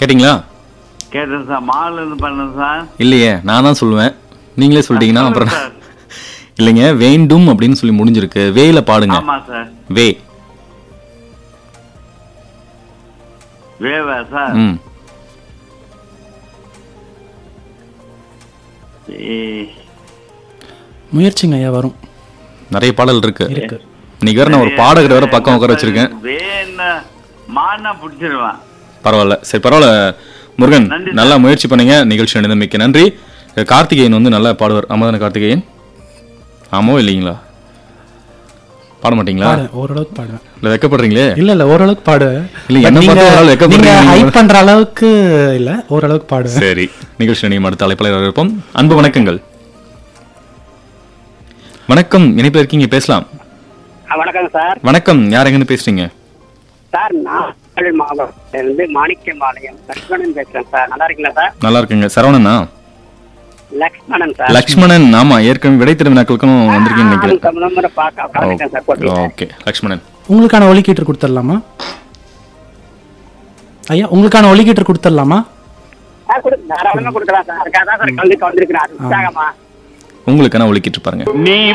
கேட்டிங்களா கேட்டேன் sir mall இருந்து பண்ணேன் சார் இல்லையே நான் தான் சொல்லுவேன் நீங்களே சொல்லிட்டீங்கன்னா அப்புறம் சார். இல்லைங்க வேண்டும் அப்படின்னு சொல்லி முடிஞ்சிருக்கு வேல பாடுங்க ஆமா சார் வே வேவா சார் ம் ஏ- முயற்சிங்க ஐயா வரும் நிறைய பாடல் இருக்கு இருக்கு இன்னைக்கு வேற நான் ஒரு பாடகர் வேற பக்கம் உட்கார வச்சிருக்கேன் வேணா மானா பிடிச்சிருவேன் பரவாயில்ல சரி பரவாயில்ல முருகன் நன்றி நல்லா முயற்சி பண்ணீங்க நிகழ்ச்சி அணிந்தமைக்கு நன்றி கார்த்திகேயன் வந்து நல்லா பாடுவார் ஆமாதானே கார்த்திகேயன் ஆமோ இல்லைங்களா பாட மாட்டீங்களா பாடுவேன் ஓரளவுக்கு பாடுவேன் இல்ல வெக்கப்படுறீங்களே இல்ல இல்ல ஓரளவுக்கு பாடுவேன் இல்ல, But என்ன நீங்க- பார்த்தா ஓரளவு வெக்கப்படுறீங்க நீங்க நீங்க. ஹைப் பண்ற அளவுக்கு இல்ல ஓரளவுக்கு பாடுவேன் சரி நிகழ்ச்சி அணியும் அடுத்த அழைப்பாளர் இருப்போம் அன்பு வணக்கங்கள் வணக்கம் இணைப்பில் இருக்கீங்க பேசலாம் ஆ, வணக்கம் சார் வணக்கம் யார் எங்கன்னு பேசுறீங்க சார் நாகப்பட்டினம் மாவட்டத்திலிருந்து மாணிக்கம்பாளையம் லக்ஷ்மணன் பேசுறேன் சார் நல்லா இருக்கீங்களா சார் நல்லா இருக்குங்க சரவணனா லக்ஷ்மணன் சார் லக்ஷ்மணன் ஆமா ஏற்கனவே விடைத்திரு வினாக்களுக்கும் வந்திருக்கீங்க நினைக்கிறேன் அதுக்கு நம்பரை பார்க்க பார்த்துட்டேன் சார் போட்டு ஓகே லக்ஷ்மணன் உங்களுக்கான ஒலிக்கீட்டர் கொடுத்துடலாமா ஐயா உங்களுக்கான ஒலிக்கீட்டர் கொடுத்துடலாமா ஆ கொடு தாராளமா கொடுக்கலாம் சார் அதுக்காக தான் சார் கல்விக்கு வந்திருக்கிறேன் அது உற்சாகமா உங்களுக்கான ஒலிக்கிட்டு பாருங்க நீ